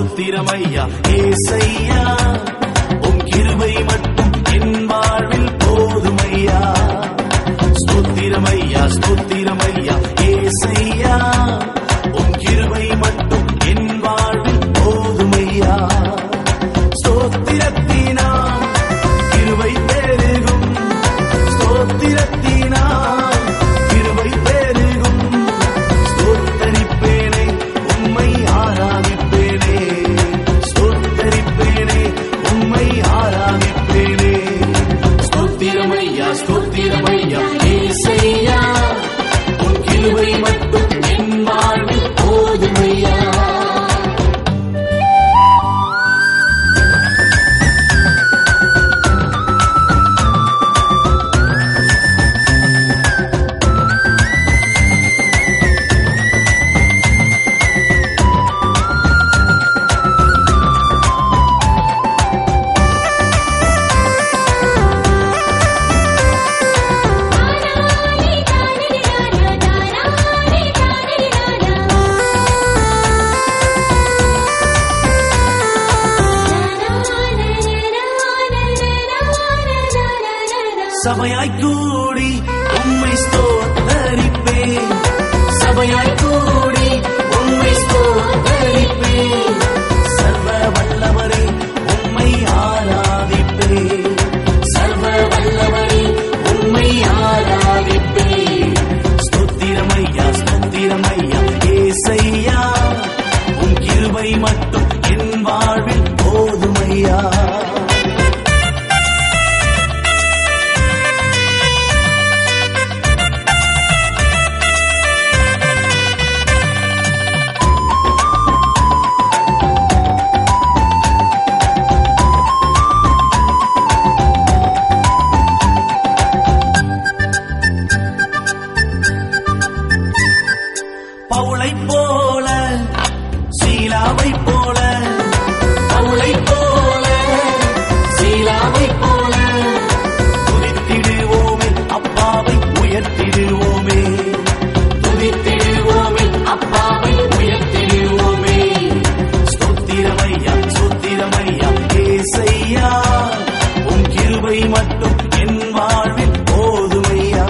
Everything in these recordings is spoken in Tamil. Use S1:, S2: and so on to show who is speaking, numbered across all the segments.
S1: ஸ்தோத்திரமையா ஏசையா உம் கிருபை மட்டும் என் வாழ்வில் போதுமையா ஸ்தோத்திரமையா ஸ்தோத்திரமையா ஏசையா உம் கிருபை மட்டும் என் வாழ்வில் போதுமையா ஸ்தோத்திரத்தினால் கிருபை பெருகும் ஸ்தோத்திரத்தினால் கிருபை பெருகும் ஸ்தோத்தரிப்பேனே உம்மை ஆராதிப்பேனே ஸ்தோத்தரிப்பேனே உம்மை ஆராதிப்பேனே ஸ்தோத்திரமையா ஸ்தோத்திரமையா ஏசையா உன் கிருபை மட்டும் என் வாழ்வில் போதுமையா சபையாய் கூடி உம்மை ஸ்தோத்தரிப்பேன் சபையாய் கூடி உம்மை ஸ்தோத்தரிப்பேன் சர்வ வல்லவரே உம்மை ஆராதிப்பேன் சர்வ வல்லவரே உம்மை ஆராதிப்பேன் ஸ்தோத்திரமையா ஸ்தோத்திரமையா ஏசையா உன் கிருபை மட்டும் என் வாழ்வில் போதுமையா பவுளை போல சீலாவை போல பவுளை போல சீலாவை போல துதித்திடுவோமே அப்பாவை உயர்த்திடுவோமே துதித்திடுவோமே அப்பாவை உயர்த்திடுவோமே ஸ்தோத்திரமையா ஸ்தோத்திரமையா ஏசையா உன் கிருபை மட்டும் என் வாழ்வில் போதுமையா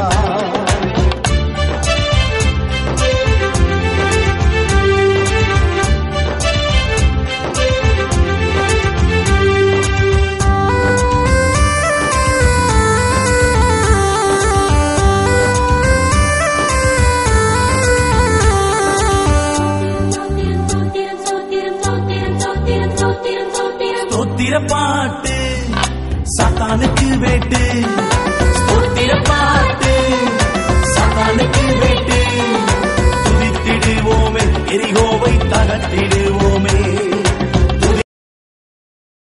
S1: ஸ்தோத்திர பாட்டு சாத்தானுக்கு வேட்டு ஸ்தோத்திர பாட்டு சாத்தானுக்கு வேட்டு துதித்திடுவோமே எரிகோவை தகர்த்திடுவோமே